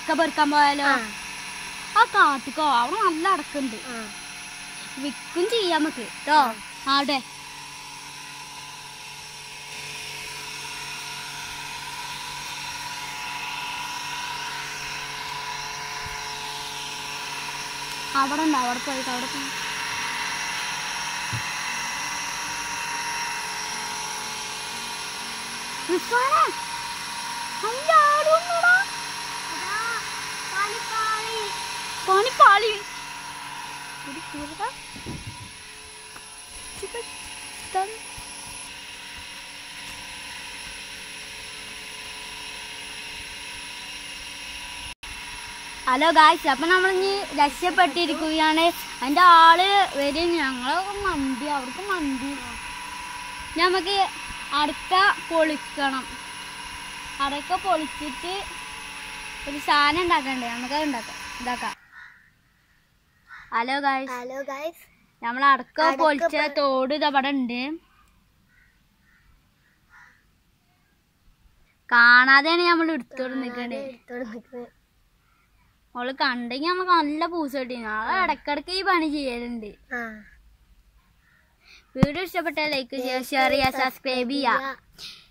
അടക്ക പെറുക്കാൻ പോയാലോ ആ കാട്ടിക്കോ അവിടെ നല്ല അടക്കുണ്ട് വിൽക്കും ചെയ്യാം നമുക്ക് കേട്ടോ ആടെ അവിടെ ഉണ്ട് അവിടെ പോയിട്ട് അവിടെ പോയി റിസ്വാനെ, അതിന്റെ ആടുവന്നോടാ. പണിപ്പാളി ഒരു കൂറ ചിക്കൻ ഹലോ ഗായ്സ് അപ്പൊ നമ്മൾ ഇനി രക്ഷപ്പെട്ടിരിക്കുകയാണ് അതിന്റെ ആള് വരും ഞങ്ങളെ മന്തി അവർക്ക് മന്തി നമുക്ക് അടക്ക പൊളിക്കണം അടക്ക പൊളിച്ചിട്ട് ഒരു സാധനം ഉണ്ടാക്കണ്ടേ നമുക്ക് ഉണ്ടാക്കാം ഉണ്ടാക്കാം ഹലോ ഗായ്സ് ഹലോ ഗൈസ് നമ്മൾ അടക്ക പൊളിച്ച തോട് ഇതവിടെ ഉണ്ട് കാണാതെയാണ് നമ്മൾ എടുത്തോണ്ട് നിൽക്കണേ അവള് കണ്ടെങ്കിൽ നമുക്ക് നല്ല പൂസ കിട്ടി നാളെ ഇടക്കിടക്ക് ഈ പണി ചെയ്യലുണ്ട് ആ വീഡിയോ ഇഷ്ടപ്പെട്ടാൽ ലൈക്ക് ചെയ്യുക ഷെയർ ചെയ്യുക സബ്സ്ക്രൈബ് ചെയ്യുക